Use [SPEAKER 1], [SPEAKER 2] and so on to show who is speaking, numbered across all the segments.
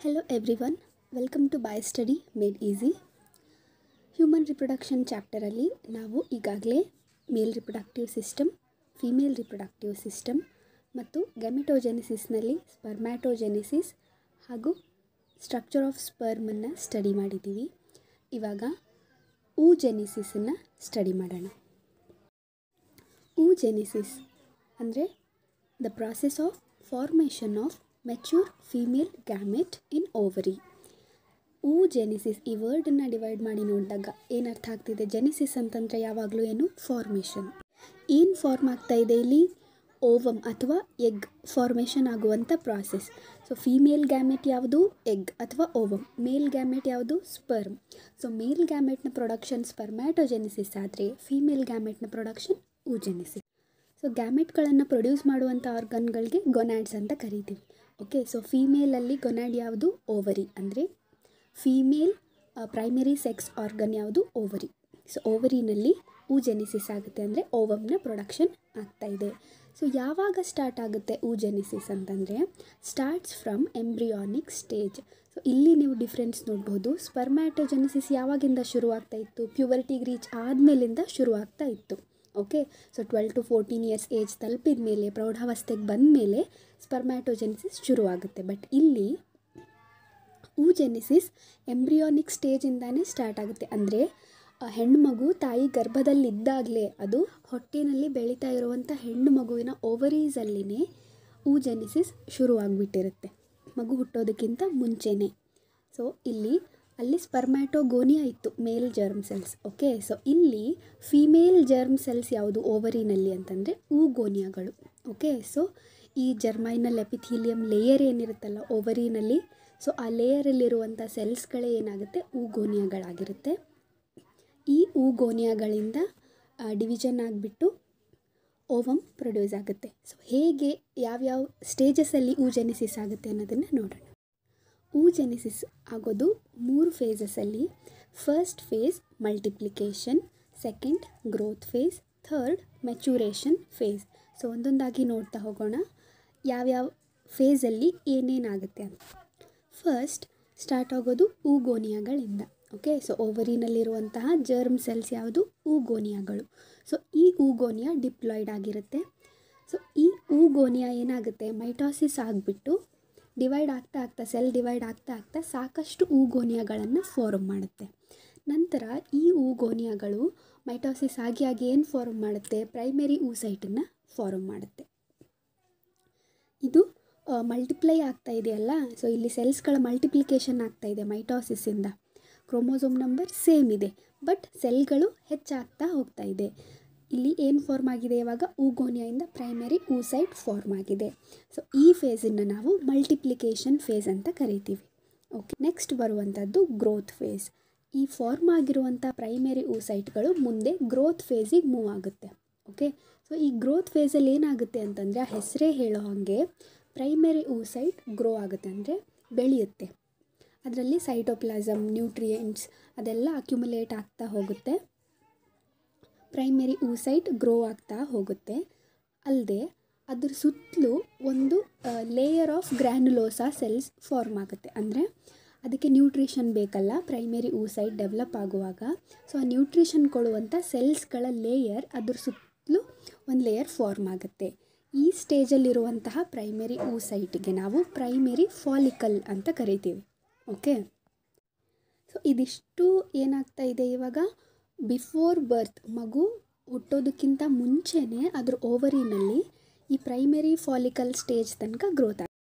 [SPEAKER 1] Hello everyone, welcome to Bio Study Made Easy. Human reproduction ಚಾಪ್ಟರಲ್ಲಿ ನಾವು ಈಗಾಗಲೇ male reproductive system female reproductive system ಮತ್ತು ಗೆಮಿಟೋಜೆನಿಸಿಸ್ನಲ್ಲಿ spermatogenesis ಹಾಗೂ ಸ್ಟ್ರಕ್ಚರ್ ಆಫ್ ಸ್ಪರ್ಮನ್ನು ಸ್ಟಡಿ ಮಾಡಿದ್ದೀವಿ ಇವಾಗ ಊಜೆನಿಸಿಸನ್ನು ಸ್ಟಡಿ ಮಾಡೋಣ ಊಜೆನಿಸಿಸ್ ಅಂದರೆ the process of formation of mature female gamete in ovary oogenesis ಈ ವರ್ಡನ್ನು ಡಿವೈಡ್ ಮಾಡಿ ನೋಡಿದಾಗ ಏನು ಅರ್ಥ ಆಗ್ತಿದೆ ಜೆನಿಸಿಸ್ ಅಂತಂದರೆ ಯಾವಾಗಲೂ ಏನು ಫಾರ್ಮೇಷನ್ ಏನು ಫಾರ್ಮ್ ಆಗ್ತಾ ಇದೆ ಇಲ್ಲಿ ಓವಮ್ ಅಥವಾ ಎಗ್ ಫಾರ್ಮೇಷನ್ ಆಗುವಂಥ ಪ್ರಾಸೆಸ್ ಸೊ ಫೀಮೇಲ್ ಗ್ಯಾಮೆಟ್ ಯಾವುದು ಎಗ್ ಅಥವಾ ಓವಮ್ ಮೇಲ್ ಗ್ಯಾಮೆಟ್ ಯಾವುದು ಸ್ಪರ್ಮ್ ಸೊ ಮೇಲ್ ಗ್ಯಾಮೆಟ್ನ ಪ್ರೊಡಕ್ಷನ್ ಸ್ಪರ್ಮ್ಯಾಟೋಜೆನಿಸಿಸ್ ಆದರೆ ಫೀಮೇಲ್ ಗ್ಯಾಮೆಟ್ನ ಪ್ರೊಡಕ್ಷನ್ ಊಜೆನಿಸಿಸ್ ಸೊ ಗ್ಯಾಮೆಟ್ಗಳನ್ನು ಪ್ರೊಡ್ಯೂಸ್ ಮಾಡುವಂಥ ಆರ್ಗನ್ಗಳಿಗೆ ಗೊನ್ಯಾಡ್ಸ್ ಅಂತ ಕರಿತೀವಿ ಓಕೆ ಸೊ ಫೀಮೇಲಲ್ಲಿ ಗೊನ್ಯಾಡ್ ಯಾವುದು ಓವರಿ ಅಂದರೆ ಫೀಮೇಲ್ ಪ್ರೈಮರಿ ಸೆಕ್ಸ್ ಆರ್ಗನ್ ಯಾವುದು ಓವರಿ ಸೊ ಓವರಿನಲ್ಲಿ ಊಜೆನಿಸಿಸ್ ಆಗುತ್ತೆ ಅಂದರೆ ಓವಮ್ನ ಪ್ರೊಡಕ್ಷನ್ ಆಗ್ತಾ ಇದೆ ಸೊ ಯಾವಾಗ ಸ್ಟಾರ್ಟ್ ಆಗುತ್ತೆ ಊಜೆನಿಸಿಸ್ ಅಂತಂದರೆ starts from embryonic stage so ಇಲ್ಲಿ ನೀವು ಡಿಫ್ರೆನ್ಸ್ ನೋಡ್ಬೋದು ಸ್ಪರ್ಮ್ಯಾಟೋಜೆನಿಸಿಸ್ ಯಾವಾಗಿಂದ ಶುರು ಆಗ್ತಾ ಇತ್ತು ಪ್ಯೂಬರ್ಟಿಗೆ ರೀಚ್ ಆದಮೇಲಿಂದ ಶುರು ಆಗ್ತಾ ಇತ್ತು okay so twelve to fourteen years age ತಲುಪಿದ ಮೇಲೆ ಪ್ರೌಢಾವಸ್ಥೆಗೆ ಬಂದ ಮೇಲೆ ಸ್ಪರ್ಮ್ಯಾಟೋಜೆನಿಸಿಸ್ ಶುರುವಾಗುತ್ತೆ ಬಟ್ ಇಲ್ಲಿ ಊಜೆನಿಸಿಸ್ ಎಂಬ್ರಿಯಾನಿಕ್ ಸ್ಟೇಜಿಂದಾನೇ ಸ್ಟಾರ್ಟ್ ಆಗುತ್ತೆ ಅಂದರೆ ಹೆಣ್ಣು ಮಗು ತಾಯಿ ಗರ್ಭದಲ್ಲಿದ್ದಾಗಲೇ ಅದು ಹೊಟ್ಟೆನಲ್ಲಿ ಬೆಳೀತಾ ಇರುವಂಥ ಹೆಣ್ಣು ಮಗುವಿನ ಓವರೀಸಲ್ಲಿನೇ ಊಜೆನಿಸಿಸ್ ಶುರುವಾಗ್ಬಿಟ್ಟಿರುತ್ತೆ ಮಗು ಹುಟ್ಟೋದಕ್ಕಿಂತ ಮುಂಚೆನೇ ಸೊ ಇಲ್ಲಿ ಅಲ್ಲಿ ಸ್ಪರ್ಮ್ಯಾಟೋಗೋನಿಯಾ ಇತ್ತು male germ cells okay so ಇಲ್ಲಿ ಫಿಮೇಲ್ ಜರ್ಮ್ ಸೆಲ್ಸ್ ಯಾವುದು ಓವರಿನಲ್ಲಿ ಅಂತಂದರೆ ಊಗೋನಿಯಾಗಳು ಓಕೆ ಸೊ ಈ ಜರ್ಮೈನಲ್ ಎಪಿಥೀಲಿಯಂ ಲೇಯರ್ ಏನಿರುತ್ತಲ್ಲ ಓವರಿನಲ್ಲಿ ಸೊ ಆ ಲೇಯರಲ್ಲಿರುವಂಥ ಸೆಲ್ಸ್ಗಳೇ ಏನಾಗುತ್ತೆ ಊಗೋನಿಯಾಗಳಾಗಿರುತ್ತೆ ಈ ಊಗೋನಿಯಾಗಳಿಂದ ಡಿವಿಷನ್ ಆಗಿಬಿಟ್ಟು ಓವಮ್ ಪ್ರೊಡ್ಯೂಸ್ ಆಗುತ್ತೆ ಸೊ ಹೇಗೆ ಯಾವ್ಯಾವ ಸ್ಟೇಜಸಲ್ಲಿ ಊಜೆನಿಸಿಸ್ ಆಗುತ್ತೆ ಅನ್ನೋದನ್ನು ನೋಡೋಣ ಊಜೆನಿಸಿಸ್ ಆಗೋದು ಮೂರು ಫೇಸಸಲ್ಲಿ first phase multiplication second growth phase third maturation phase so ಒಂದೊಂದಾಗಿ ನೋಡ್ತಾ ಹೋಗೋಣ ಯಾವ್ಯಾವ ಫೇಸಲ್ಲಿ ಏನೇನಾಗುತ್ತೆ ಅಂತ ಫಸ್ಟ್ ಸ್ಟಾರ್ಟ್ ಆಗೋದು ಊಗೋನಿಯಾಗಳಿಂದ ಓಕೆ ಸೊ ಓವರಿನಲ್ಲಿರುವಂತಹ ಜರ್ಮ್ ಸೆಲ್ಸ್ ಯಾವುದು ಊಗೋನಿಯಾಗಳು ಸೊ ಈ ಊಗೋನಿಯಾ ಡಿಪ್ಲಾಯ್ಡ್ ಆಗಿರುತ್ತೆ ಸೊ ಈ ಊಗೋನಿಯಾ ಏನಾಗುತ್ತೆ ಮೈಟಾಸಿಸ್ ಆಗಿಬಿಟ್ಟು ಡಿವೈಡ್ ಆಗ್ತಾ ಆಗ್ತಾ ಸೆಲ್ ಡಿವೈಡ್ ಆಗ್ತಾ ಆಗ್ತಾ ಸಾಕಷ್ಟು ಊಗೋನಿಯಾಗಳನ್ನು ಫಾರ್ಮ್ ಮಾಡುತ್ತೆ ನಂತರ ಈ ಊಗೋನಿಯಾಗಳು ಮೈಟಾಸಿಸ್ ಆಗಿ ಆಗಿ ಏನು ಫಾರ್ಮ್ ಮಾಡುತ್ತೆ ಪ್ರೈಮರಿ ಊಸೈಟನ್ನು ಫಾರ್ಮ್ ಮಾಡುತ್ತೆ ಇದು ಮಲ್ಟಿಪ್ಲೈ ಆಗ್ತಾ ಇದೆಯಲ್ಲ ಸೊ ಇಲ್ಲಿ ಸೆಲ್ಸ್ಗಳ ಮಲ್ಟಿಪ್ಲಿಕೇಶನ್ ಆಗ್ತಾ ಇದೆ ಮೈಟಾಸಿಸ್ಸಿಂದ ಕ್ರೋಮೋಸೋಮ್ ನಂಬರ್ ಸೇಮ್ ಇದೆ ಬಟ್ ಸೆಲ್ಗಳು ಹೆಚ್ಚಾಗ್ತಾ ಹೋಗ್ತಾ ಇದೆ ಇಲ್ಲಿ ಏನು ಫಾರ್ಮ್ ಆಗಿದೆ ಇವಾಗ ಊಗೋನಿಯಿಂದ ಪ್ರೈಮರಿ ಊಸೈಟ್ ಫಾರ್ಮ್ ಆಗಿದೆ ಸೊ ಈ ಫೇಸನ್ನು ನಾವು ಮಲ್ಟಿಪ್ಲಿಕೇಶನ್ ಫೇಸ್ ಅಂತ ಕರಿತೀವಿ ಓಕೆ ನೆಕ್ಸ್ಟ್ ಬರುವಂಥದ್ದು ಗ್ರೋತ್ ಫೇಸ್ ಈ ಫಾರ್ಮ್ ಆಗಿರುವಂಥ ಪ್ರೈಮರಿ ಊಸೈಟ್ಗಳು ಮುಂದೆ ಗ್ರೋತ್ ಫೇಸಿಗೆ ಮೂವ್ ಆಗುತ್ತೆ ಓಕೆ ಸೊ ಈ ಗ್ರೋತ್ ಫೇಸಲ್ಲಿ ಏನಾಗುತ್ತೆ ಅಂತಂದರೆ ಆ ಹೆಸರೇ ಹೇಳೋ ಹಾಗೆ ಪ್ರೈಮರಿ ಊಸೈಟ್ ಗ್ರೋ ಆಗುತ್ತೆ ಅಂದರೆ ಬೆಳೆಯುತ್ತೆ ಅದರಲ್ಲಿ ಸೈಟೋಪ್ಲಾಸಮ್ ನ್ಯೂಟ್ರಿಯೆಂಟ್ಸ್ ಅದೆಲ್ಲ ಅಕ್ಯುಮುಲೇಟ್ ಆಗ್ತಾ ಹೋಗುತ್ತೆ ಪ್ರೈಮರಿ ಊಸೈಟ್ ಗ್ರೋ ಆಗ್ತಾ ಹೋಗುತ್ತೆ ಅಲ್ಲದೆ ಅದ್ರ ಸುತ್ತಲೂ ಒಂದು layer of granulosa cells form ಆಗುತ್ತೆ ಅಂದರೆ ಅದಕ್ಕೆ ನ್ಯೂಟ್ರಿಷನ್ ಬೇಕಲ್ಲ ಪ್ರೈಮರಿ ಊಸೈಟ್ ಡೆವಲಪ್ ಆಗುವಾಗ ಸೊ ಆ ನ್ಯೂಟ್ರಿಷನ್ ಕೊಡುವಂಥ ಸೆಲ್ಸ್ಗಳ ಲೇಯರ್ ಅದ್ರ ಸುತ್ತಲೂ ಒಂದು ಲೇಯರ್ ಫಾರ್ಮ್ ಆಗುತ್ತೆ ಈ ಸ್ಟೇಜಲ್ಲಿರುವಂತಹ ಪ್ರೈಮರಿ ಊಸೈಟ್ಗೆ ನಾವು ಪ್ರೈಮರಿ ಫಾಲಿಕಲ್ ಅಂತ ಕರಿತೀವಿ ಓಕೆ ಸೊ ಇದಿಷ್ಟು ಏನಾಗ್ತಾ ಇದೆ ಇವಾಗ ಬಿಫೋರ್ ಬರ್ತ್ ಮಗು ಹುಟ್ಟೋದಕ್ಕಿಂತ ಮುಂಚೆನೇ ಅದ್ರ ಓವರಿನಲ್ಲಿ ಈ ಪ್ರೈಮರಿ ಫಾಲಿಕಲ್ ಸ್ಟೇಜ್ ತನಕ ಗ್ರೋತ್ ಆಗ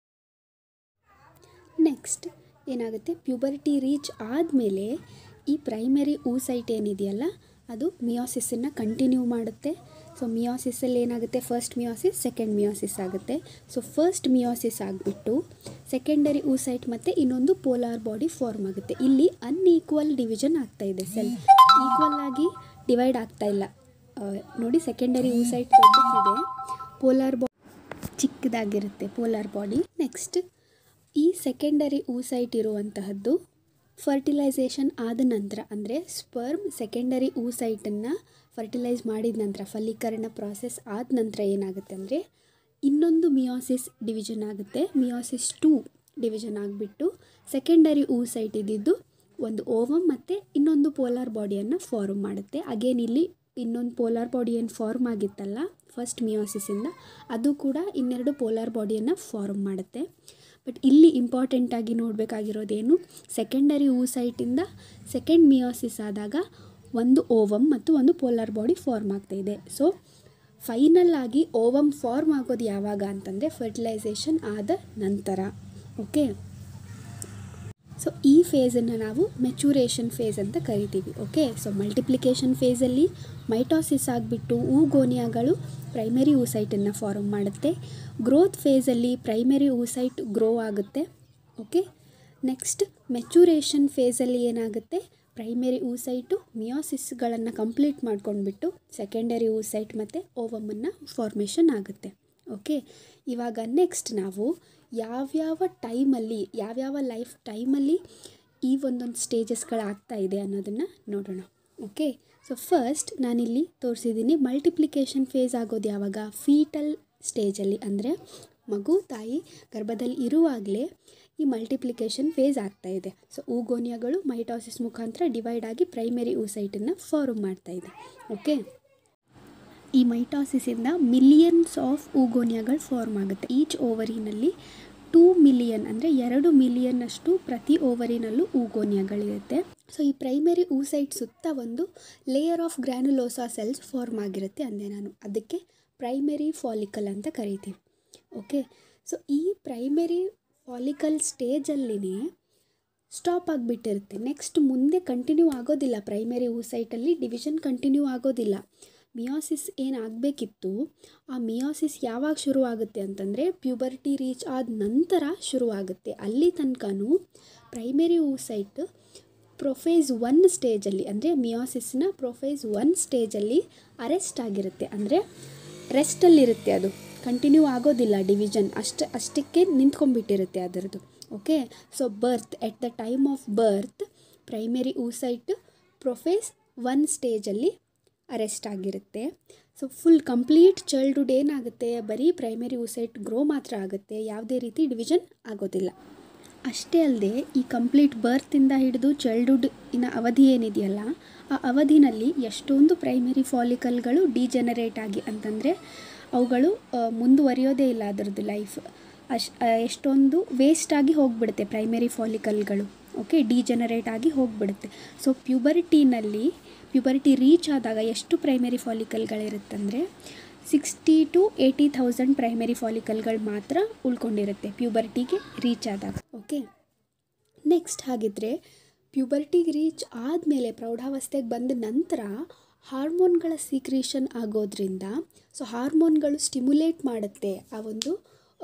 [SPEAKER 1] ನೆಕ್ಸ್ಟ್ ಏನಾಗುತ್ತೆ ಪ್ಯೂಬರ್ಟಿ ರೀಚ್ ಆದಮೇಲೆ ಈ ಪ್ರೈಮರಿ ಊಸೈಟ್ ಏನಿದೆಯಲ್ಲ ಅದು ಮಿಯೋಸಿಸನ್ನು ಕಂಟಿನ್ಯೂ ಮಾಡುತ್ತೆ ಸೊ ಮಿಯೋಸಿಸಲ್ಲಿ ಏನಾಗುತ್ತೆ ಫಸ್ಟ್ ಮಿಯೋಸಿಸ್ ಸೆಕೆಂಡ್ ಮಿಯೋಸಿಸ್ ಆಗುತ್ತೆ ಸೊ ಫಸ್ಟ್ ಮಿಯೋಸಿಸ್ ಆಗಿಬಿಟ್ಟು ಸೆಕೆಂಡರಿ ಊಸೈಟ್ ಮತ್ತು ಇನ್ನೊಂದು ಪೋಲಾರ್ ಬಾಡಿ ಫಾರ್ಮ್ ಆಗುತ್ತೆ ಇಲ್ಲಿ ಅನ್ಈಕ್ವಲ್ ಡಿವಿಷನ್ ಆಗ್ತಾ ಇದೆ ಸೆಲ್ ಈಕ್ವಲ್ ಆಗಿ ಡಿವೈಡ್ ಆಗ್ತಾ ಇಲ್ಲ ನೋಡಿ ಸೆಕೆಂಡರಿ ಊಸೈಟ್ ದೊಡ್ಡದಿದೆ ಪೋಲಾರ್ ಬಾಡಿ ಚಿಕ್ಕದಾಗಿರುತ್ತೆ ಪೋಲಾರ್ ಬಾಡಿ ನೆಕ್ಸ್ಟ್ ಈ ಸೆಕೆಂಡರಿ ಊಸೈಟ್ ಇರುವಂತಹದ್ದು ಫರ್ಟಿಲೈಸೇಷನ್ ಆದ ನಂತರ ಅಂದರೆ ಸ್ಪರ್ಮ್ ಸೆಕೆಂಡರಿ ಊಸೈಟನ್ನು ಫರ್ಟಿಲೈಸ್ ಮಾಡಿದ ನಂತರ ಫಲೀಕರಣ ಪ್ರಾಸೆಸ್ ಆದ ನಂತರ ಏನಾಗುತ್ತೆ ಅಂದರೆ ಇನ್ನೊಂದು ಮಿಯೋಸಿಸ್ ಡಿವಿಷನ್ ಆಗುತ್ತೆ ಮಿಯೋಸಿಸ್ ಟೂ ಡಿವಿಷನ್ ಆಗಿಬಿಟ್ಟು ಸೆಕೆಂಡರಿ ಊಸೈಟ್ ಇದ್ದಿದ್ದು ಒಂದು ಓವಮ್ ಮತ್ತು ಇನ್ನೊಂದು ಪೋಲಾರ್ ಬಾಡಿಯನ್ನು ಫಾರ್ಮ್ ಮಾಡುತ್ತೆ ಅಗೇನ್ ಇಲ್ಲಿ ಇನ್ನೊಂದು ಪೋಲಾರ್ ಬಾಡಿ ಏನು ಫಾರ್ಮ್ ಆಗಿತ್ತಲ್ಲ ಫಸ್ಟ್ ಮಿಯೋಸಿಸಿಂದ ಅದು ಕೂಡ ಇನ್ನೆರಡು ಪೋಲಾರ್ ಬಾಡಿಯನ್ನು ಫಾರ್ಮ್ ಮಾಡುತ್ತೆ ಬಟ್ ಇಲ್ಲಿ ಇಂಪಾರ್ಟೆಂಟಾಗಿ ನೋಡಬೇಕಾಗಿರೋದೇನು ಸೆಕೆಂಡರಿ ಊಸೈಟಿಂದ ಸೆಕೆಂಡ್ ಮಿಯೋಸಿಸ್ ಆದಾಗ ಒಂದು ಓವಮ್ ಮತ್ತು ಒಂದು ಪೋಲಾರ್ ಬಾಡಿ ಫಾರ್ಮ್ ಆಗ್ತಾ ಇದೆ ಸೊ ಫೈನಲ್ ಆಗಿ ಓವಮ್ ಫಾರ್ಮ್ ಆಗೋದು ಯಾವಾಗ ಅಂತಂದರೆ ಫರ್ಟಿಲೈಸೇಷನ್ ಆದ ನಂತರ ಓಕೆ ಸೊ ಈ ಫೇಸನ್ನು ನಾವು ಮೆಚುರೇಷನ್ ಫೇಸ್ ಅಂತ ಕರಿತೀವಿ ಓಕೆ ಸೊ ಮಲ್ಟಿಪ್ಲಿಕೇಶನ್ ಫೇಸಲ್ಲಿ ಮೈಟೋಸಿಸ್ ಆಗಿಬಿಟ್ಟು ಊಗೋನಿಯಾಗಳು ಪ್ರೈಮರಿ ಊಸೈಟನ್ನು ಫಾರ್ಮ್ ಮಾಡುತ್ತೆ ಗ್ರೋತ್ ಫೇಸಲ್ಲಿ ಪ್ರೈಮರಿ ಊಸೈಟ್ ಗ್ರೋ ಆಗುತ್ತೆ ಓಕೆ ನೆಕ್ಸ್ಟ್ ಮೆಚುರೇಷನ್ ಫೇಸಲ್ಲಿ ಏನಾಗುತ್ತೆ ಪ್ರೈಮರಿ ಊಸೈಟು ಮಿಯೋಸಿಸ್ಗಳನ್ನು ಕಂಪ್ಲೀಟ್ ಮಾಡ್ಕೊಂಡ್ಬಿಟ್ಟು ಸೆಕೆಂಡರಿ ಊಸೈಟ್ ಮತ್ತು ಓವಮನ್ನು ಫಾರ್ಮೇಷನ್ ಆಗುತ್ತೆ ಓಕೆ ಇವಾಗ ನೆಕ್ಸ್ಟ್ ನಾವು ಯಾವ್ಯಾವ ಟೈಮಲ್ಲಿ ಯಾವ್ಯಾವ ಲೈಫ್ ಟೈಮಲ್ಲಿ ಈ ಒಂದೊಂದು ಸ್ಟೇಜಸ್ಗಳಾಗ್ತಾ ಇದೆ ಅನ್ನೋದನ್ನು ನೋಡೋಣ ಓಕೆ ಸೊ ಫಸ್ಟ್ ನಾನಿಲ್ಲಿ ತೋರಿಸಿದ್ದೀನಿ ಮಲ್ಟಿಪ್ಲಿಕೇಶನ್ ಫೇಸ್ ಆಗೋದು ಯಾವಾಗ ಫೀಟಲ್ ಸ್ಟೇಜಲ್ಲಿ ಅಂದರೆ ಮಗು ತಾಯಿ ಗರ್ಭದಲ್ಲಿ ಇರುವಾಗಲೇ ಈ ಮಲ್ಟಿಪ್ಲಿಕೇಶನ್ ಫೇಸ್ ಆಗ್ತಾ ಇದೆ ಸೊ ಊಗೋನಿಯಾಗಳು ಮೈಟಾಸಿಸ್ ಮುಖಾಂತರ ಡಿವೈಡ್ ಆಗಿ ಪ್ರೈಮರಿ ಊಸೈಟನ್ನು ಫಾರ್ಮ್ ಮಾಡ್ತಾ ಇದೆ ಓಕೆ ಈ ಮೈಟಾಸಿಸಿಂದ ಮಿಲಿಯನ್ಸ್ ಆಫ್ ಊಗೋನಿಯಾಗಳು ಫಾರ್ಮ್ ಆಗುತ್ತೆ ಈಚ್ ಓವರಿನಲ್ಲಿ ಟೂ ಮಿಲಿಯನ್ ಅಂದರೆ ಎರಡು ಮಿಲಿಯನ್ನಷ್ಟು ಪ್ರತಿ ಓವರಿನಲ್ಲೂ ಊಗೋನಿಯಾಗಳಿರುತ್ತೆ ಸೊ ಈ ಪ್ರೈಮರಿ ಊಸೈಟ್ ಸುತ್ತ ಒಂದು layer of granulosa cells form ಆಗಿರುತ್ತೆ ಅಂದೆ ನಾನು ಅದಕ್ಕೆ ಪ್ರೈಮರಿ ಫಾಲಿಕಲ್ ಅಂತ ಕರಿತೀವಿ ಓಕೆ ಸೊ ಈ ಪ್ರೈಮರಿ ಫಾಲಿಕಲ್ ಸ್ಟೇಜಲ್ಲಿನೇ ಸ್ಟಾಪ್ ಆಗಿಬಿಟ್ಟಿರುತ್ತೆ ನೆಕ್ಸ್ಟ್ ಮುಂದೆ ಕಂಟಿನ್ಯೂ ಆಗೋದಿಲ್ಲ ಪ್ರೈಮರಿ ಊಸೈಟಲ್ಲಿ ಡಿವಿಷನ್ ಕಂಟಿನ್ಯೂ ಆಗೋದಿಲ್ಲ ಮಿಯೋಸಿಸ್ ಏನಾಗಬೇಕಿತ್ತು ಆ ಮಿಯೋಸಿಸ್ ಯಾವಾಗ ಶುರುವಾಗುತ್ತೆ ಅಂತಂದರೆ ಪ್ಯೂಬರ್ಟಿ ರೀಚ್ ಆದ ನಂತರ ಶುರುವಾಗುತ್ತೆ ಅಲ್ಲಿ ತನಕನೂ ಪ್ರೈಮರಿ ಊಸೈಟ್ ಪ್ರೊಫೇಸ್ ಒನ್ ಸ್ಟೇಜಲ್ಲಿ ಅಂದರೆ ಮಿಯೋಸಿಸ್ನ ಪ್ರೊಫೇಸ್ ಒನ್ ಸ್ಟೇಜಲ್ಲಿ ಅರೆಸ್ಟ್ ಆಗಿರುತ್ತೆ ಅಂದರೆ ರೆಸ್ಟಲ್ಲಿರುತ್ತೆ ಅದು ಕಂಟಿನ್ಯೂ ಆಗೋದಿಲ್ಲ ಡಿವಿಷನ್ ಅಷ್ಟು ಅಷ್ಟಕ್ಕೆ ನಿಂತ್ಕೊಂಡ್ಬಿಟ್ಟಿರುತ್ತೆ ಅದರದ್ದು okay so birth at the time of birth primary oocyte prophase one ಸ್ಟೇಜಲ್ಲಿ ಅರೆಸ್ಟ್ ಆಗಿರುತ್ತೆ ಸೊ ಫುಲ್ ಕಂಪ್ಲೀಟ್ ಚೈಲ್ಡ್ಹುಡ್ ಏನಾಗುತ್ತೆ ಬರೀ ಪ್ರೈಮರಿ ಊಸೈಟ್ ಗ್ರೋ ಮಾತ್ರ ಆಗುತ್ತೆ ಯಾವುದೇ ರೀತಿ ಡಿವಿಷನ್ ಆಗೋದಿಲ್ಲ ಅಷ್ಟೇ ಅಲ್ಲದೆ ಈ ಕಂಪ್ಲೀಟ್ ಬರ್ತಿಂದ ಹಿಡಿದು ಚೈಲ್ಡ್ಹುಡ್ ಇನ ಅವಧಿ ಏನಿದೆಯಲ್ಲ ಆ ಅವಧಿನಲ್ಲಿ ಎಷ್ಟೊಂದು ಪ್ರೈಮರಿ ಫಾಲಿಕಲ್ಗಳು ಡಿಜೆನರೇಟ್ ಆಗಿ ಅಂತಂದರೆ ಅವುಗಳು ಆ, ಮುಂದುವರಿಯೋದೇ ಇಲ್ಲ ಅದರದ್ದು ಲೈಫ್ ಅಶ್ ಆ, ಎಷ್ಟೊಂದು ವೇಸ್ಟ್ ಆಗಿ ಹೋಗ್ಬಿಡುತ್ತೆ ಪ್ರೈಮರಿ ಫಾಲಿಕಲ್ಗಳು ಓಕೆ ಡಿಜೆನರೇಟ್ ಆಗಿ ಹೋಗ್ಬಿಡುತ್ತೆ ಸೊ ಪ್ಯೂಬರಿಟಿನಲ್ಲಿ ಪ್ಯೂಬರಿಟಿ ರೀಚ್ ಆದಾಗ ಎಷ್ಟು ಪ್ರೈಮರಿ ಫಾಲಿಕಲ್ಗಳಿರುತ್ತಂದರೆ sixty to eighty thousand primary ಫಾಲಿಕಲ್ಗಳು ಮಾತ್ರ ಉಳ್ಕೊಂಡಿರುತ್ತೆ ಪ್ಯೂಬರ್ಟಿಗೆ ರೀಚ್ ಆದಾಗ ಓಕೆ ನೆಕ್ಸ್ಟ್ ಹಾಗಿದ್ರೆ ಪ್ಯೂಬರ್ಟಿಗೆ ರೀಚ್ ಆದಮೇಲೆ ಪ್ರೌಢಾವಸ್ಥೆಗೆ ಬಂದ ನಂತರ ಹಾರ್ಮೋನ್ಗಳ ಸೀಕ್ರೇಷನ್ ಆಗೋದ್ರಿಂದ ಸೊ ಹಾರ್ಮೋನ್ಗಳು ಸ್ಟಿಮ್ಯುಲೇಟ್ ಮಾಡುತ್ತೆ ಆ ಒಂದು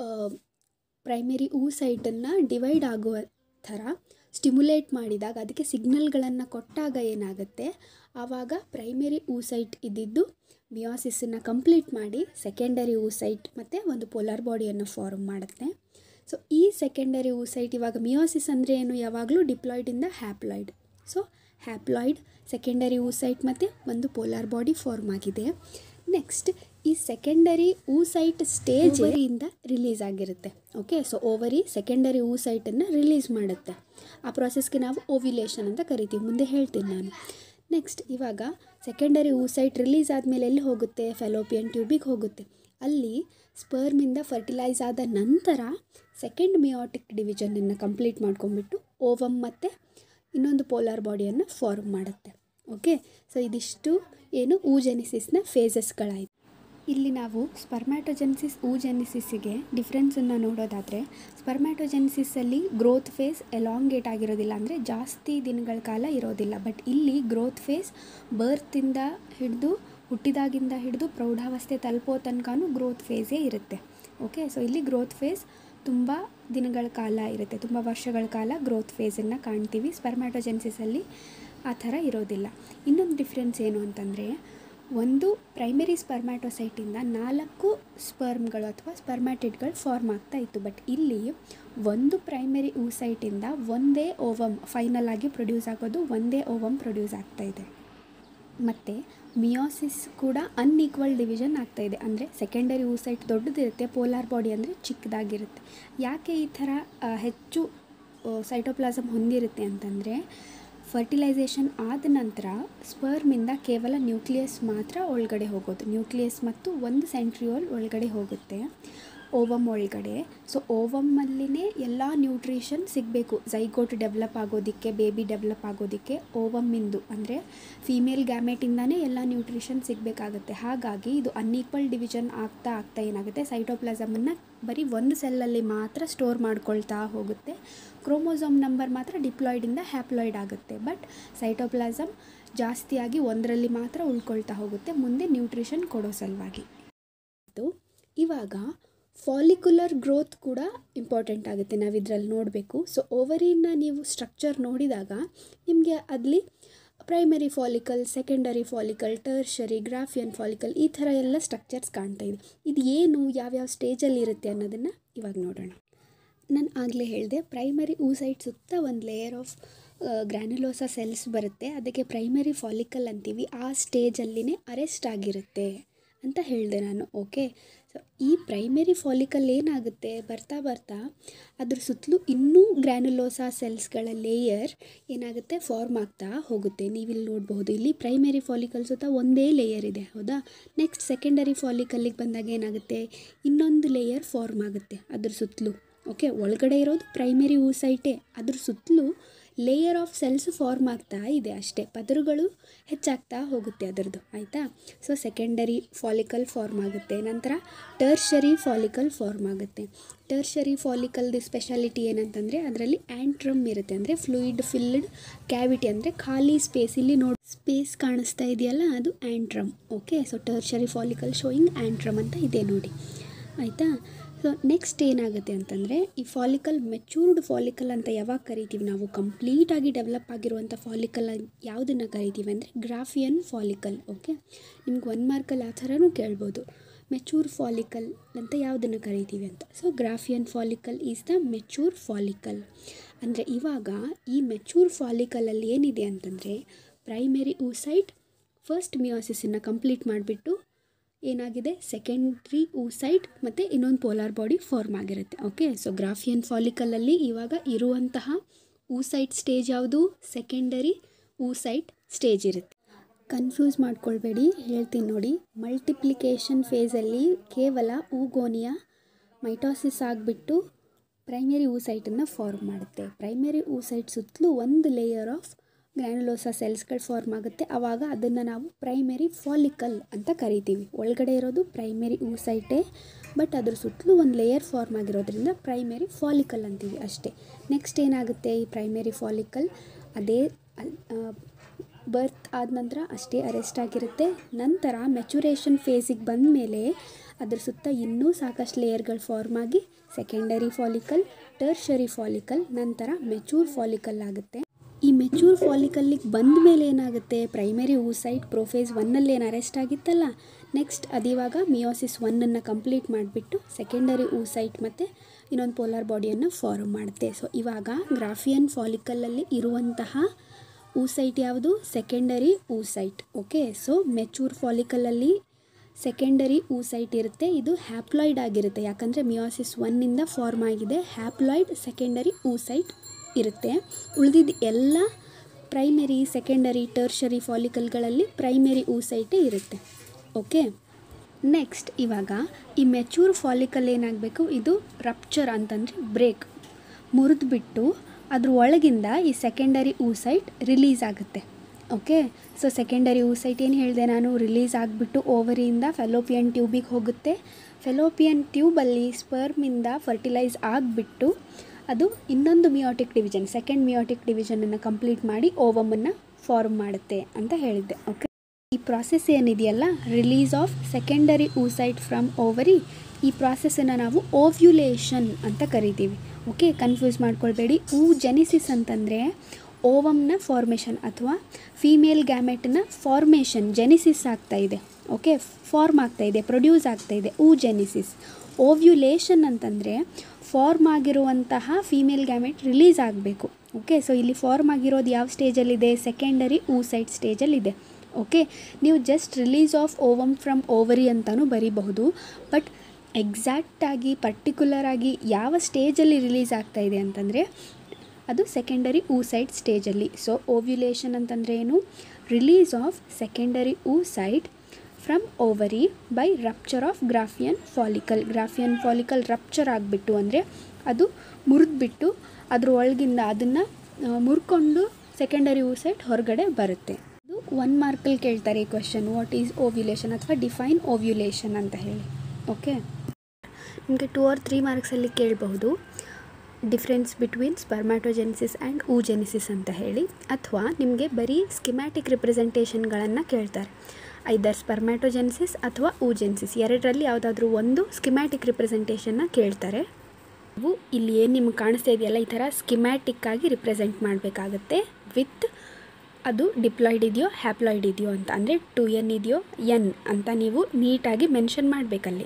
[SPEAKER 1] ಪ್ರೈಮರಿ ಊಸೈಟನ್ನು ಡಿವೈಡ್ ಆಗುವ ಥರ ಸ್ಟಿಮ್ಯುಲೇಟ್ ಮಾಡಿದಾಗ ಅದಕ್ಕೆ ಸಿಗ್ನಲ್ಗಳನ್ನು ಕೊಟ್ಟಾಗ ಏನಾಗುತ್ತೆ ಆವಾಗ ಪ್ರೈಮರಿ ಊಸೈಟ್ ಇದ್ದಿದ್ದು ಮಿಯೋಸಿಸನ್ನು ಕಂಪ್ಲೀಟ್ ಮಾಡಿ ಸೆಕೆಂಡರಿ ಊಸೈಟ್ ಮತ್ತು ಒಂದು ಪೋಲಾರ್ ಬಾಡಿಯನ್ನು ಫಾರ್ಮ್ ಮಾಡುತ್ತೆ ಸೊ ಈ ಸೆಕೆಂಡರಿ ಊಸೈಟ್ ಇವಾಗ ಮಿಯೋಸಿಸ್ ಅಂದರೆ ಏನು ಯಾವಾಗಲೂ ಡಿಪ್ಲಾಯ್ಡಿಂದ haploid so haploid secondary oocyte ಮತ್ತು ಒಂದು ಪೋಲಾರ್ ಬಾಡಿ ಫಾರ್ಮ್ ಆಗಿದೆ ನೆಕ್ಸ್ಟ್ ಈ ಸೆಕೆಂಡರಿ ಊಸೈಟ್ ಸ್ಟೇಜ್ ಇಂದ ರಿಲೀಸ್ ಆಗಿರುತ್ತೆ ಓಕೆ ಸೊ ಓವರಿ ಸೆಕೆಂಡರಿ ಊಸೈಟನ್ನು ರಿಲೀಸ್ ಮಾಡುತ್ತೆ ಆ ಪ್ರಾಸೆಸ್ಗೆ ನಾವು ಓವ್ಯುಲೇಷನ್ ಅಂತ ಕರಿತೀವಿ ಮುಂದೆ ಹೇಳ್ತೀನಿ ನಾನು ನೆಕ್ಸ್ಟ್ ಇವಾಗ ಸೆಕೆಂಡರಿ ಊಸೈಟ್ ರಿಲೀಸ್ ಆದಮೇಲೆ ಎಲ್ಲಿ ಹೋಗುತ್ತೆ ಫೆಲೋಪಿಯನ್ ಟ್ಯೂಬಿಗೆ ಹೋಗುತ್ತೆ ಅಲ್ಲಿ ಸ್ಪರ್ಮಿಂದ ಫರ್ಟಿಲೈಸ್ ಆದ ನಂತರ ಸೆಕೆಂಡ್ ಮಿಯೋಟಿಕ್ ಡಿವಿಷನನ್ನು ಕಂಪ್ಲೀಟ್ ಮಾಡ್ಕೊಂಡ್ಬಿಟ್ಟು ಓವಮ್ ಮತ್ತು ಇನ್ನೊಂದು ಪೋಲಾರ್ ಬಾಡಿಯನ್ನು ಫಾರ್ಮ್ ಮಾಡುತ್ತೆ ಓಕೆ ಸೊ ಇದಿಷ್ಟು ಏನು ಊಜೆನಿಸಿಸ್ನ ಫೇಸಸ್ಗಳಾಯಿತು ಇಲ್ಲಿ ನಾವು ಸ್ಪರ್ಮ್ಯಾಟೋಜೆನಿಸಿಸ್ ಊಜೆನಿಸಿಸ್ಸಿಗೆ ಡಿಫ್ರೆನ್ಸನ್ನು ನೋಡೋದಾದರೆ ಸ್ಪರ್ಮ್ಯಾಟೋಜೆನಿಸಿಸಲ್ಲಿ ಗ್ರೋತ್ ಫೇಸ್ ಎಲಾಂಗೇಟ್ ಆಗಿರೋದಿಲ್ಲ ಅಂದರೆ ಜಾಸ್ತಿ ದಿನಗಳ ಕಾಲ ಇರೋದಿಲ್ಲ ಬಟ್ ಇಲ್ಲಿ ಗ್ರೋತ್ ಫೇಸ್ ಬರ್ತಿಂದ ಹಿಡಿದು ಹುಟ್ಟಿದಾಗಿಂದ ಹಿಡಿದು ಪ್ರೌಢಾವಸ್ಥೆ ತಲುಪೋ ತನಕನೂ ಗ್ರೋತ್ ಫೇಸೇ ಇರುತ್ತೆ ಓಕೆ ಸೊ ಇಲ್ಲಿ ಗ್ರೋತ್ ಫೇಸ್ ತುಂಬ ದಿನಗಳ ಕಾಲ ಇರುತ್ತೆ ತುಂಬ ವರ್ಷಗಳ ಕಾಲ ಗ್ರೋತ್ ಫೇಸನ್ನು ಕಾಣ್ತೀವಿ ಸ್ಪರ್ಮ್ಯಾಟೋಜೆನ್ಸಿಸಲ್ಲಿ ಆ ಥರ ಇರೋದಿಲ್ಲ ಇನ್ನೊಂದು ಡಿಫ್ರೆನ್ಸ್ ಏನು ಅಂತಂದರೆ ಒಂದು ಪ್ರೈಮರಿ ಸ್ಪರ್ಮ್ಯಾಟೋಸೈಟಿಂದ ನಾಲ್ಕು ಸ್ಪರ್ಮ್ಗಳು ಅಥವಾ ಸ್ಪರ್ಮ್ಯಾಟಿಡ್ಗಳು ಫಾರ್ಮ್ ಆಗ್ತಾ ಇತ್ತು ಬಟ್ ಇಲ್ಲಿ ಒಂದು ಪ್ರೈಮರಿ ಊಸೈಟಿಂದ ಒಂದೇ ಓವಮ್ ಫೈನಲ್ ಆಗಿ ಪ್ರೊಡ್ಯೂಸ್ ಆಗೋದು ಒಂದೇ ಓವಮ್ ಪ್ರೊಡ್ಯೂಸ್ ಆಗ್ತಾ ಇದೆ ಮತ್ತು ಮಿಯೋಸಿಸ್ ಕೂಡ ಅನ್ಈಕ್ವಲ್ ಡಿವಿಷನ್ ಆಗ್ತಾಯಿದೆ ಅಂದರೆ ಸೆಕೆಂಡರಿ ಊಸೈಟ್ ದೊಡ್ಡದಿರುತ್ತೆ ಪೋಲಾರ್ ಬಾಡಿ ಅಂದರೆ ಚಿಕ್ಕದಾಗಿರುತ್ತೆ ಯಾಕೆ ಈ ಥರ ಆ, ಹೆಚ್ಚು ಸೈಟೋಪ್ಲಾಸಮ್ ಹೊಂದಿರುತ್ತೆ ಅಂತಂದರೆ ಫರ್ಟಿಲೈಸೇಷನ್ ಆದ ನಂತರ ಸ್ಪರ್ಮಿಂದ ಕೇವಲ ನ್ಯೂಕ್ಲಿಯಸ್ ಮಾತ್ರ ಒಳಗಡೆ ಹೋಗೋದು ನ್ಯೂಕ್ಲಿಯಸ್ ಮತ್ತು ಒಂದು ಸೆಂಟ್ರಿಯೋಲ್ ಒಳಗಡೆ ಹೋಗುತ್ತೆ ಓವಮ್ ಒಳಗಡೆ ಸೊ ಓವಮ್ಮಲ್ಲಿನೇ ಎಲ್ಲ ನ್ಯೂಟ್ರಿಷನ್ ಸಿಗಬೇಕು ಝೈಗೋಟ್ ಡೆವಲಪ್ ಆಗೋದಕ್ಕೆ ಬೇಬಿ ಡೆವಲಪ್ ಆಗೋದಕ್ಕೆ ಓವಮ್ಮಿಂದು ಅಂದರೆ ಫೀಮೇಲ್ ಗ್ಯಾಮೆಟಿಂದಾನೇ ಎಲ್ಲ ನ್ಯೂಟ್ರಿಷನ್ ಸಿಗಬೇಕಾಗುತ್ತೆ ಹಾಗಾಗಿ ಇದು ಅನ್ಈಕ್ವಲ್ ಡಿವಿಷನ್ ಆಗ್ತಾ ಆಗ್ತಾ ಏನಾಗುತ್ತೆ ಸೈಟೋಪ್ಲಾಸಮನ್ನು ಬರೀ ಒಂದು ಸೆಲ್ಲಲ್ಲಿ ಮಾತ್ರ ಸ್ಟೋರ್ ಮಾಡ್ಕೊಳ್ತಾ ಹೋಗುತ್ತೆ ಕ್ರೋಮೋಸೋಮ್ ನಂಬರ್ ಮಾತ್ರ ಡಿಪ್ಲಾಯ್ಡಿಂದ ಹ್ಯಾಪ್ಲಾಯ್ಡ್ ಆಗುತ್ತೆ ಬಟ್ ಸೈಟೋಪ್ಲಾಸಮ್ ಜಾಸ್ತಿಯಾಗಿ ಒಂದರಲ್ಲಿ ಮಾತ್ರ ಉಳ್ಕೊಳ್ತಾ ಹೋಗುತ್ತೆ ಮುಂದೆ ನ್ಯೂಟ್ರಿಷನ್ ಕೊಡೋ ಸಲುವಾಗಿ ಮತ್ತು ಇವಾಗ ಫಾಲಿಕ್ಯುಲರ್ ಗ್ರೋತ್ ಕೂಡ ಇಂಪಾರ್ಟೆಂಟ್ ಆಗುತ್ತೆ ನಾವು ಇದರಲ್ಲಿ ನೋಡಬೇಕು ಸೊ ಓವರಿನ ನೀವು ಸ್ಟ್ರಕ್ಚರ್ ನೋಡಿದಾಗ ನಿಮಗೆ ಅಲ್ಲಿ primary follicle secondary follicle tertiary Graafian follicle ಈ ಥರ ಎಲ್ಲ ಸ್ಟ್ರಕ್ಚರ್ಸ್ ಕಾಣ್ತಾ ಇದೆ ಇದು ಏನು ಯಾವ್ಯಾವ ಸ್ಟೇಜಲ್ಲಿ ಇರುತ್ತೆ ಅನ್ನೋದನ್ನು ಇವಾಗ ನೋಡೋಣ ನಾನು ಆಗಲೇ ಹೇಳಿದೆ ಪ್ರೈಮರಿ ಊಸೈಟ್ ಸುತ್ತ ಒಂದು ಲೇಯರ್ ಆಫ್ ಗ್ರ್ಯಾನ್ಯುಲೋಸಾ ಸೆಲ್ಸ್ ಬರುತ್ತೆ ಅದಕ್ಕೆ ಪ್ರೈಮರಿ ಫಾಲಿಕಲ್ ಅಂತೀವಿ ಆ ಸ್ಟೇಜಲ್ಲಿನೇ ಅರೆಸ್ಟ್ ಆಗಿರುತ್ತೆ ಅಂತ ಹೇಳಿದೆ ನಾನು ಓಕೆ ಸೊ ಈ ಪ್ರೈಮರಿ ಫಾಲಿಕಲ್ ಏನಾಗುತ್ತೆ ಬರ್ತಾ ಬರ್ತಾ ಅದ್ರ ಸುತ್ತಲೂ ಇನ್ನೂ ಗ್ರ್ಯಾನ್ಯುಲೋಸಾ ಸೆಲ್ಸ್ಗಳ ಲೇಯರ್ ಏನಾಗುತ್ತೆ ಫಾರ್ಮ್ ಆಗ್ತಾ ಹೋಗುತ್ತೆ ನೀವಿಲ್ಲಿ ನೋಡಬಹುದು ಇಲ್ಲಿ ಪ್ರೈಮರಿ ಫಾಲಿಕಲ್ ಸುತ್ತ ಒಂದೇ ಲೇಯರ್ ಇದೆ ಹೌದಾ ನೆಕ್ಸ್ಟ್ ಸೆಕೆಂಡರಿ ಫಾಲಿಕಲ್ಲಿಗೆ ಬಂದಾಗ ಏನಾಗುತ್ತೆ ಇನ್ನೊಂದು ಲೇಯರ್ ಫಾರ್ಮ್ ಆಗುತ್ತೆ ಅದ್ರ ಸುತ್ತಲೂ ಓಕೆ ಒಳಗಡೆ ಇರೋದು ಪ್ರೈಮರಿ ಊಸೈಟೇ ಅದ್ರ ಸುತ್ತಲೂ ಲೇಯರ್ ಆಫ್ ಸೆಲ್ಸ್ ಫಾರ್ಮ್ ಆಗ್ತಾ ಇದೆ ಅಷ್ಟೇ ಪದರುಗಳು ಹೆಚ್ಚಾಗ್ತಾ ಹೋಗುತ್ತೆ ಅದರದ್ದು ಆಯಿತಾ ಸೊ ಸೆಕೆಂಡರಿ ಫಾಲಿಕಲ್ ಫಾರ್ಮ್ ಆಗುತ್ತೆ ನಂತರ ಟರ್ಷರಿ ಫಾಲಿಕಲ್ ಫಾರ್ಮ್ ಆಗುತ್ತೆ ಟರ್ಷರಿ ಫಾಲಿಕಲ್ದು ಸ್ಪೆಷಾಲಿಟಿ ಏನಂತಂದರೆ ಅದರಲ್ಲಿ ಆ್ಯಂಟ್ರಮ್ ಇರುತ್ತೆ ಅಂದರೆ ಫ್ಲೂಯಿಡ್ ಫಿಲ್ಡ್ ಕ್ಯಾವಿಟಿ ಅಂದರೆ ಖಾಲಿ ಸ್ಪೇಸ್ ಇಲ್ಲಿ ನೋಡಿ ಸ್ಪೇಸ್ ಕಾಣಿಸ್ತಾ ಇದೆಯಲ್ಲ ಅದು antrum okay so tertiary follicle showing antrum ಅಂತ ಇದೆ ನೋಡಿ ಆಯಿತಾ ಸೊ ನೆಕ್ಸ್ಟ್ ಏನಾಗುತ್ತೆ ಅಂತಂದರೆ ಈ ಫಾಲಿಕಲ್ ಮೆಚೂರ್ಡ್ ಫಾಲಿಕಲ್ ಅಂತ ಯಾವಾಗ ಕರಿತೀವಿ ನಾವು ಕಂಪ್ಲೀಟಾಗಿ ಡೆವಲಪ್ ಆಗಿರುವಂಥ ಫಾಲಿಕಲ್ ಯಾವುದನ್ನು ಕರಿತೀವಿ ಅಂದರೆ ಗ್ರಾಫಿಯನ್ ಫಾಲಿಕಲ್ ಓಕೆ ನಿಮ್ಗೆ ಒನ್ ಮಾರ್ಕಲ್ಲಿ ಆ ಥರನೂ ಕೇಳ್ಬೋದು ಮೆಚೂರ್ ಫಾಲಿಕಲ್ ಅಂತ ಯಾವುದನ್ನು ಕರಿತೀವಿ ಅಂತ so Graafian follicle is the mature follicle ಅಂದರೆ ಇವಾಗ ಈ ಮೆಚೂರ್ ಫಾಲಿಕಲಲ್ಲಿ ಏನಿದೆ ಅಂತಂದರೆ ಪ್ರೈಮರಿ ಊಸೈಟ್ ಫಸ್ಟ್ ಮಿಯೋಸಿಸನ್ನು ಕಂಪ್ಲೀಟ್ ಮಾಡಿಬಿಟ್ಟು ಏನಾಗಿದೆ ಸೆಕೆಂಡ್ರಿ ಊಸೈಟ್ ಮತ್ತು ಇನ್ನೊಂದು ಪೋಲಾರ್ ಬಾಡಿ ಫಾರ್ಮ್ ಆಗಿರುತ್ತೆ ಓಕೆ ಸೊ ಗ್ರಾಫಿಯನ್ ಫಾಲಿಕಲಲ್ಲಿ ಇವಾಗ ಇರುವಂತಹ ಊಸೈಟ್ ಸ್ಟೇಜ್ ಯಾವುದು ಸೆಕೆಂಡರಿ ಊಸೈಟ್ ಸ್ಟೇಜ್ ಇರುತ್ತೆ ಕನ್ಫ್ಯೂಸ್ ಮಾಡ್ಕೊಳ್ಬೇಡಿ ಹೇಳ್ತೀನಿ ನೋಡಿ ಮಲ್ಟಿಪ್ಲಿಕೇಶನ್ ಫೇಸಲ್ಲಿ ಕೇವಲ ಊಗೋನಿಯ ಮೈಟೋಸಿಸ್ ಆಗಿಬಿಟ್ಟು ಪ್ರೈಮರಿ ಊಸೈಟನ್ನು ಫಾರ್ಮ್ ಮಾಡುತ್ತೆ ಪ್ರೈಮರಿ ಊಸೈಟ್ ಸುತ್ತಲೂ ಒಂದು ಲೇಯರ್ ಆಫ್ ಗ್ರ್ಯಾನುಲೋಸಾ ಸೆಲ್ಸ್ಗಳು ಫಾರ್ಮ್ ಆಗುತ್ತೆ ಆವಾಗ ಅದನ್ನು ನಾವು ಪ್ರೈಮರಿ ಫಾಲಿಕಲ್ ಅಂತ ಕರಿತೀವಿ ಒಳಗಡೆ ಇರೋದು ಪ್ರೈಮರಿ ಊಸೈಟೇ ಬಟ್ ಅದ್ರ ಸುತ್ತಲೂ ಒಂದು ಲೇಯರ್ ಫಾರ್ಮ್ ಆಗಿರೋದ್ರಿಂದ ಪ್ರೈಮರಿ ಫಾಲಿಕಲ್ ಅಂತೀವಿ ಅಷ್ಟೇ ನೆಕ್ಸ್ಟ್ ಏನಾಗುತ್ತೆ ಈ ಪ್ರೈಮರಿ ಫಾಲಿಕಲ್ ಅದೇ ಬರ್ತ್ ಆದ ನಂತರ ಅಷ್ಟೇ ಅರೆಸ್ಟ್ ಆಗಿರುತ್ತೆ ನಂತರ ಮೆಚುರೇಷನ್ ಫೇಸಿಗೆ ಬಂದ ಮೇಲೆ ಅದ್ರ ಸುತ್ತ ಇನ್ನೂ ಸಾಕಷ್ಟು ಲೇಯರ್ಗಳು ಫಾರ್ಮ್ ಆಗಿ ಸೆಕೆಂಡರಿ ಫಾಲಿಕಲ್ ಟರ್ಷರಿ ಫಾಲಿಕಲ್ ನಂತರ ಮೆಚೂರ್ ಫಾಲಿಕಲ್ ಆಗುತ್ತೆ ಈ ಮೆಚೂರ್ ಫಾಲಿಕಲ್ಲಿಗೆ ಬಂದ ಮೇಲೆ ಏನಾಗುತ್ತೆ ಪ್ರೈಮರಿ ಊಸೈಟ್ ಪ್ರೊಫೇಸ್ ಒನ್ನಲ್ಲಿ ಏನು ಅರೆಸ್ಟ್ ಆಗಿತ್ತಲ್ಲ ನೆಕ್ಸ್ಟ್ ಅದಿವಾಗ ಮಿಯೋಸಿಸ್ ಒನ್ನನ್ನು ಕಂಪ್ಲೀಟ್ ಮಾಡಿಬಿಟ್ಟು ಸೆಕೆಂಡರಿ ಊಸೈಟ್ ಮತ್ತು ಇನ್ನೊಂದು ಪೋಲಾರ್ ಬಾಡಿಯನ್ನು ಫಾರ್ಮ್ ಮಾಡುತ್ತೆ ಸೊ ಇವಾಗ ಗ್ರಾಫಿಯನ್ ಫಾಲಿಕಲಲ್ಲಿ ಇರುವಂತಹ ಊಸೈಟ್ ಯಾವುದು secondary oocyte okay so mature ಫಾಲಿಕಲಲ್ಲಿ ಸೆಕೆಂಡರಿ ಊಸೈಟ್ ಇರುತ್ತೆ ಇದು ಹ್ಯಾಪ್ಲಾಯ್ಡ್ ಆಗಿರುತ್ತೆ ಯಾಕಂದರೆ ಮಿಯೋಸಿಸ್ ಒನ್ನಿಂದ ಫಾರ್ಮ್ ಆಗಿದೆ ಹ್ಯಾಪ್ಲಾಯ್ಡ್ ಸೆಕೆಂಡರಿ ಊಸೈಟ್ ಇರುತ್ತೆ ಉಳಿದಿದ್ದ ಎಲ್ಲ ಪ್ರೈಮರಿ ಸೆಕೆಂಡರಿ ಟರ್ಷರಿ ಫಾಲಿಕಲ್ಗಳಲ್ಲಿ ಪ್ರೈಮರಿ ಊಸೈಟೇ ಇರುತ್ತೆ ಓಕೆ ನೆಕ್ಸ್ಟ್ ಇವಾಗ ಈ ಮೆಚೂರ್ ಫಾಲಿಕಲ್ ಏನಾಗಬೇಕು ಇದು ರಪ್ಚರ್ ಅಂತಂದರೆ ಬ್ರೇಕ್ ಮುರಿದ್ಬಿಟ್ಟು ಅದ್ರ ಒಳಗಿಂದ ಈ ಸೆಕೆಂಡರಿ ಊಸೈಟ್ ರಿಲೀಸ್ ಆಗುತ್ತೆ ಓಕೆ ಸೊ ಸೆಕೆಂಡರಿ ಊಸೈಟ್ ಏನು ಹೇಳಿದೆ ನಾನು ರಿಲೀಸ್ ಆಗಿಬಿಟ್ಟು ಓವರಿಯಿಂದ ಫೆಲೋಪಿಯನ್ ಟ್ಯೂಬಿಗೆ ಹೋಗುತ್ತೆ ಫೆಲೋಪಿಯನ್ ಟ್ಯೂಬಲ್ಲಿ ಸ್ಪರ್ಮಿಂದ ಫರ್ಟಿಲೈಸ್ ಆಗಿಬಿಟ್ಟು ಅದು ಇನ್ನೊಂದು ಮಿಯೋಟಿಕ್ ಡಿವಿಷನ್ ಸೆಕೆಂಡ್ ಮಿಯೋಟಿಕ್ ಡಿವಿಷನನ್ನು ಕಂಪ್ಲೀಟ್ ಮಾಡಿ ಓವಮನ್ನು ಫಾರ್ಮ್ ಮಾಡುತ್ತೆ ಅಂತ ಹೇಳಿದ್ದೆ ಓಕೆ ಈ ಪ್ರಾಸೆಸ್ ಏನಿದೆಯಲ್ಲ release of secondary oocyte from ovary ಈ ಪ್ರಾಸೆಸನ್ನು ನಾವು ಓವ್ಯುಲೇಷನ್ ಅಂತ ಕರಿತೀವಿ ಓಕೆ ಕನ್ಫ್ಯೂಸ್ ಮಾಡ್ಕೊಳ್ಬೇಡಿ ಊ ಜೆನಿಸಿಸ್ ಅಂತಂದರೆ ಓವಮ್ನ ಫಾರ್ಮೇಷನ್ ಅಥವಾ ಫೀಮೇಲ್ ಗ್ಯಾಮೆಟ್ನ ಫಾರ್ಮೇಷನ್ ಜೆನಿಸಿಸ್ ಆಗ್ತಾ ಇದೆ ಓಕೆ ಫಾರ್ಮ್ ಆಗ್ತಾ ಇದೆ ಪ್ರೊಡ್ಯೂಸ್ ಆಗ್ತಾ ಇದೆ ಊ ಜೆನಿಸಿಸ್ ಓವ್ಯುಲೇಷನ್ ಅಂತಂದರೆ ಫಾರ್ಮ್ ಆಗಿರುವಂತಹ ಫೀಮೇಲ್ ಗ್ಯಾಮೆಟ್ ರಿಲೀಸ್ ಆಗಬೇಕು ಓಕೆ ಸೊ ಇಲ್ಲಿ ಫಾರ್ಮ್ ಆಗಿರೋದು ಯಾವ ಸ್ಟೇಜಲ್ಲಿದೆ ಸೆಕೆಂಡರಿ ಊಸೈಟ್ ಸ್ಟೇಜಲ್ಲಿದೆ ಓಕೆ ನೀವು just release of ovum from ovary ಅಂತಲೂ ಬರೀಬಹುದು ಬಟ್ ಎಕ್ಸಾಕ್ಟಾಗಿ ಪರ್ಟಿಕ್ಯುಲರ್ ಆಗಿ ಯಾವ ಸ್ಟೇಜಲ್ಲಿ ರಿಲೀಸ್ ಆಗ್ತಾ ಇದೆ ಅಂತಂದರೆ ಅದು ಸೆಕೆಂಡರಿ ಊಸೈಡ್ ಸ್ಟೇಜಲ್ಲಿ ಸೊ ಓವ್ಯುಲೇಷನ್ ಅಂತಂದರೆ ಏನು release of secondary oocyte from ovary by rupture of graafian follicle graafian follicle rupture ಆಗಿಬಿಟ್ಟು ಅಂದರೆ ಅದು ಮುರಿದ್ಬಿಟ್ಟು ಅದ್ರ ಒಳಗಿಂದ ಅದನ್ನು ಮುರ್ಕೊಂಡು ಸೆಕೆಂಡರಿ ಊಸೈಡ್ ಹೊರಗಡೆ ಬರುತ್ತೆ ಇದು ಒನ್ ಮಾರ್ಕಲ್ಲಿ ಕೇಳ್ತಾರೆ ಈ ಕ್ವಶನ್ ವಾಟ್ ಈಸ್ ಓವ್ಯುಲೇಷನ್ ಅಥವಾ ಡಿಫೈನ್ ಓವ್ಯುಲೇಷನ್ ಅಂತ ಹೇಳಿ ಓಕೆ ನಿಮಗೆ ಟೂ ಆರ್ ತ್ರೀ ಮಾರ್ಕ್ಸಲ್ಲಿ ಕೇಳಬಹುದು difference between spermatogenesis and oogenesis ಅಂತ ಹೇಳಿ ಅಥವಾ ನಿಮಗೆ ಬರೀ ಸ್ಕಿಮ್ಯಾಟಿಕ್ ರಿಪ್ರೆಸೆಂಟೇಷನ್ಗಳನ್ನು ಕೇಳ್ತಾರೆ ಐದರ್ ಸ್ಪರ್ಮ್ಯಾಟೋಜೆನಿಸಿಸ್ ಅಥವಾ ಊಜೆನಿಸಿಸ್ ಎರಡರಲ್ಲಿ ಯಾವುದಾದ್ರೂ ಒಂದು ಸ್ಕಿಮ್ಯಾಟಿಕ್ ರಿಪ್ರೆಸೆಂಟೇಷನ್ನ ಕೇಳ್ತಾರೆ ನೀವು ಇಲ್ಲಿ ಏನು ನಿಮ್ಗೆ ಕಾಣಿಸ್ತಾ ಇದೆಯಲ್ಲ ಈ ಥರ ಸ್ಕಿಮ್ಯಾಟಿಕ್ ಆಗಿ ರಿಪ್ರೆಸೆಂಟ್ ಮಾಡಬೇಕಾಗತ್ತೆ ವಿತ್ ಅದು ಡಿಪ್ಲಾಯ್ಡ್ ಇದೆಯೋ ಹ್ಯಾಪ್ಲಾಯ್ಡ್ ಇದೆಯೋ ಅಂತ ಅಂದರೆ ಟು ಎನ್ ಇದೆಯೋ ಎನ್ ಅಂತ ನೀವು ನೀಟಾಗಿ ಮೆನ್ಷನ್ ಮಾಡಬೇಕಲ್ಲಿ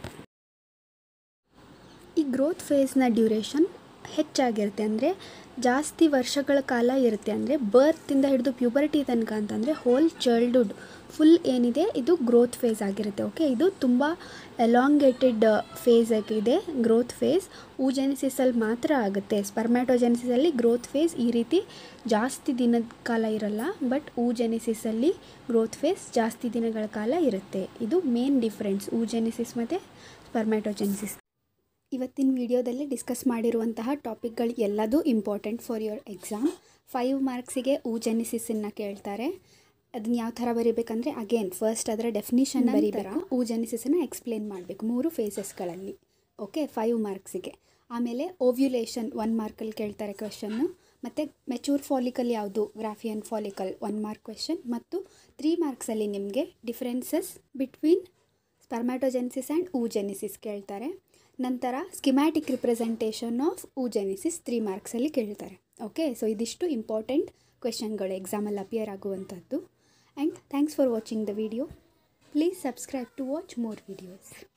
[SPEAKER 1] ಈ ಗ್ರೋತ್ ಫೇಸ್ನ ಡ್ಯೂರೇಷನ್ ಹೆಚ್ಚಾಗಿರುತ್ತೆ ಅಂದರೆ ಜಾಸ್ತಿ ವರ್ಷಗಳ ಕಾಲ ಇರುತ್ತೆ ಅಂದರೆ ಬರ್ತಿಂದ ಹಿಡಿದು ಪ್ಯೂಬರ್ಟಿ ತನಕ ಅಂತಂದರೆ ಹೋಲ್ ಚೈಲ್ಡ್ಹುಡ್ ಫುಲ್ ಏನಿದೆ ಇದು ಗ್ರೋತ್ ಫೇಸ್ ಆಗಿರುತ್ತೆ ಓಕೆ ಇದು ತುಂಬ ಎಲಾಂಗೇಟೆಡ್ ಫೇಸ್ ಆಗಿದೆ ಗ್ರೋತ್ ಫೇಸ್ ಊಜೆನಿಸಿಸಲ್ಲಿ ಮಾತ್ರ ಆಗುತ್ತೆ ಸ್ಪರ್ಮ್ಯಾಟೋಜೆನಿಸಿಸಲ್ಲಿ ಗ್ರೋತ್ ಫೇಸ್ ಈ ರೀತಿ ಜಾಸ್ತಿ ದಿನದ ಕಾಲ ಇರಲ್ಲ ಬಟ್ ಊಜೆನಿಸಿಸಲ್ಲಿ ಗ್ರೋತ್ ಫೇಸ್ ಜಾಸ್ತಿ ದಿನಗಳ ಕಾಲ ಇರುತ್ತೆ ಇದು ಮೇನ್ ಡಿಫ್ರೆನ್ಸ್ ಊಜೆನಿಸಿಸ್ ಮತ್ತು ಸ್ಪರ್ಮ್ಯಾಟೋಜೆನಿಸಿಸ್ ಇವತ್ತಿನ ವಿಡಿಯೋದಲ್ಲಿ ಡಿಸ್ಕಸ್ ಮಾಡಿರುವಂತಹ ಟಾಪಿಕ್ಗಳು ಎಲ್ಲದೂ important for your exam five ಮಾರ್ಕ್ಸಿಗೆ ಊಜೆನಿಸಿಸನ್ನು ಕೇಳ್ತಾರೆ ಅದನ್ನ ಯಾವ ಥರ ಬರೀಬೇಕಂದ್ರೆ ಅಗೇನ್ ಫಸ್ಟ್ ಅದರ ಡೆಫಿನಿಷನ್ ಬರೀಬೇಕು ಊಜೆನಿಸಿಸನ್ನು ಎಕ್ಸ್ಪ್ಲೇನ್ ಮಾಡಬೇಕು ಮೂರು ಫೇಸಸ್ಗಳಲ್ಲಿ ಓಕೆ ಫೈವ್ ಮಾರ್ಕ್ಸಿಗೆ ಆಮೇಲೆ ಓವ್ಯುಲೇಷನ್ ಒನ್ ಮಾರ್ಕಲ್ಲಿ ಕೇಳ್ತಾರೆ ಕ್ವೆಶನ್ನು ಮತ್ತು ಮೆಚೂರ್ ಫಾಲಿಕಲ್ ಯಾವುದು graafian follicle one mark question ಮತ್ತು ತ್ರೀ ಮಾರ್ಕ್ಸಲ್ಲಿ ನಿಮಗೆ differences between spermatogenesis and oogenesis ಕೇಳ್ತಾರೆ ನಂತರ schematic representation of oogenesis three ಮಾರ್ಕ್ಸಲ್ಲಿ ಕೇಳ್ತಾರೆ ಓಕೆ ಸೊ ಇದಿಷ್ಟು ಇಂಪಾರ್ಟೆಂಟ್ ಕ್ವೆಶನ್ಗಳು ಎಕ್ಸಾಮಲ್ಲಿ ಅಪಿಯರ್ ಆಗುವಂಥದ್ದು and thanks for watching the video please subscribe to watch more videos